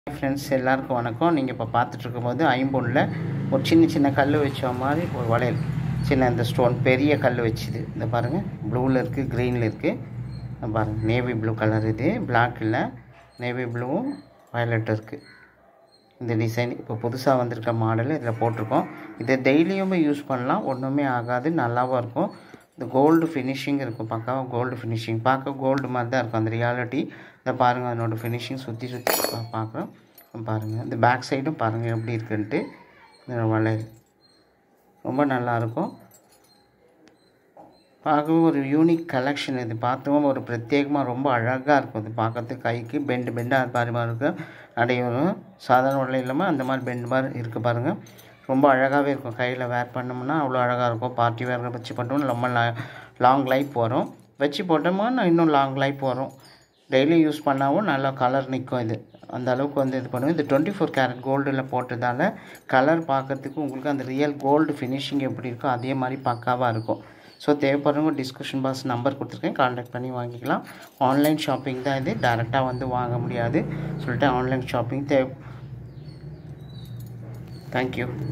friends எல்லாருக்கும் வணக்கம் நீங்கள் இப்போ பார்த்துட்டு இருக்கும்போது ஐம்பொன்னில் ஒரு சின்ன சின்ன கல் வச்ச மாதிரி ஒரு வளையல் சின்ன இந்த ஸ்டோன் பெரிய கல் வச்சுது இந்த பாருங்கள் ப்ளூவில் இருக்குது க்ரீனில் இருக்குது பாருங்கள் நேவி ப்ளூ கலர் இது பிளாக் இல்லை நேவி ப்ளூவும் வயலட் இருக்குது இந்த டிசைன் இப்போ புதுசாக வந்திருக்க மாடல் இதில் போட்டிருக்கோம் இதை டெய்லியுமே யூஸ் பண்ணலாம் ஒன்றுமே ஆகாது நல்லாவும் இருக்கும் இந்த கோல்டு ஃபினிஷிங் இருக்கும் பக்காவாக கோல்டு ஃபினிஷிங் பார்க்க கோல்டு மாதிரி தான் இருக்கும் அந்த ரியாலிட்டி இதை பாருங்கள் அதனோட ஃபினிஷிங் சுற்றி சுற்றி பார்க்குறோம் பாருங்கள் இந்த பேக் சைடும் பாருங்கள் எப்படி இருக்குன்ட்டு இந்த வளையல் ரொம்ப நல்லாயிருக்கும் பார்க்கவே ஒரு யூனிக் கலெக்ஷன் இது பார்த்தோம் ஒரு பிரத்யேகமாக ரொம்ப அழகாக இருக்கும் இது பார்க்கறதுக்கு கைக்கு பெண்டு பெண்டாக பாரு மாதிரி இருக்கும் அடையும் சாதாரண உடலை இல்லாமல் அந்த மாதிரி பெண்டு மாதிரி இருக்குது பாருங்கள் ரொம்ப அழகாகவே இருக்கும் கையில் வேர் பண்ணோம்னா அவ்வளோ அழகாக இருக்கும் பார்ட்டி வேர் வச்சு போட்டோம்னா ரொம்ப லாங் லைஃப் வரும் வச்சு போட்டோம்னா இன்னும் லாங் லைஃப் வரும் டெய்லி யூஸ் பண்ணாவும் நல்லா கலர் நிற்கும் இது அந்த அளவுக்கு வந்து இது பண்ணுவோம் இது டுவெண்ட்டி ஃபோர் கேரட் கோல்டில் போட்டதால் கலர் பார்க்கறதுக்கு உங்களுக்கு அந்த ரியல் கோல்டு ஃபினிஷிங் எப்படி இருக்கோ அதே மாதிரி பக்காவாக இருக்கும் ஸோ தேவைப்படுறவங்க டிஸ்கஷன் பாக்ஸ் நம்பர் கொடுத்துருக்கேன் கான்டாக்ட் பண்ணி வாங்கிக்கலாம் ஆன்லைன் ஷாப்பிங் தான் இது டேரெக்டாக வந்து வாங்க முடியாது சொல்லிட்டு ஆன்லைன் ஷாப்பிங் தேவை தேங்க்யூ